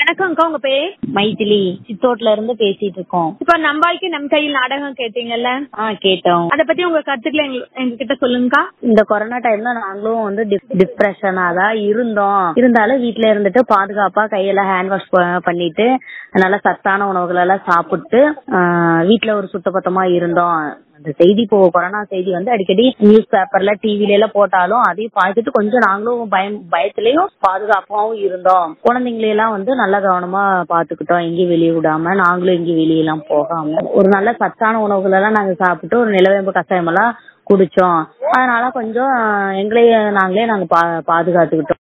வணக்கம்க்கா உங்க பேர் மைதிலி சித்தோட்ல இருந்து பேசிட்டு இருக்கோம் இப்ப நம்பாய்க்கு நம் கையில் நாடகம் கேட்டீங்கல்ல ஆ கேட்டோம் அத பத்தி உங்க கருத்துக்களை எங்க- எங்ககிட்ட சொல்லுங்கக்கா இந்த கொரோனா டைம்ல நாங்களும் வந்து டிப்ரெஷனா தான் இருந்தோம் இருந்தாலும் வீட்ல இருந்துட்டு பாதுகாப்பா கையில ஹேண்ட் வாஷ் பண்ணிட்டு நல்ல சத்தான உணவுகள் எல்லாம் சாப்பிட்டு ஆ, வீட்ல ஒரு சுத்தபத்தமா இருந்தோம் அந்த செய்தி இப்போ கொரோனா செய்தி வந்து அடிக்கடி நியூஸ் பேப்பர்ல டிவில எல்லாம் போட்டாலும் அதையும் பார்த்துட்டு கொஞ்சம் நாங்களும் பயம் பயத்திலயும் பாதுகாப்பாவும் இருந்தோம் குழந்தைங்களை எல்லாம் வந்து நல்லா கவனமா பாத்துக்கிட்டோம் எங்கேயும் வெளியே விடாம நாங்களும் எங்கேயும் வெளியே எல்லாம் போகாம ஒரு நல்ல சத்தான உணவுகள் எல்லாம் நாங்க சாப்பிட்டு ஒரு நிலவேம்பு கஷாயம் எல்லாம் குடிச்சோம் அதனால கொஞ்சம் எங்களையே நாங்களே நாங்க பா- பாதுகாத்துக்கிட்டோம்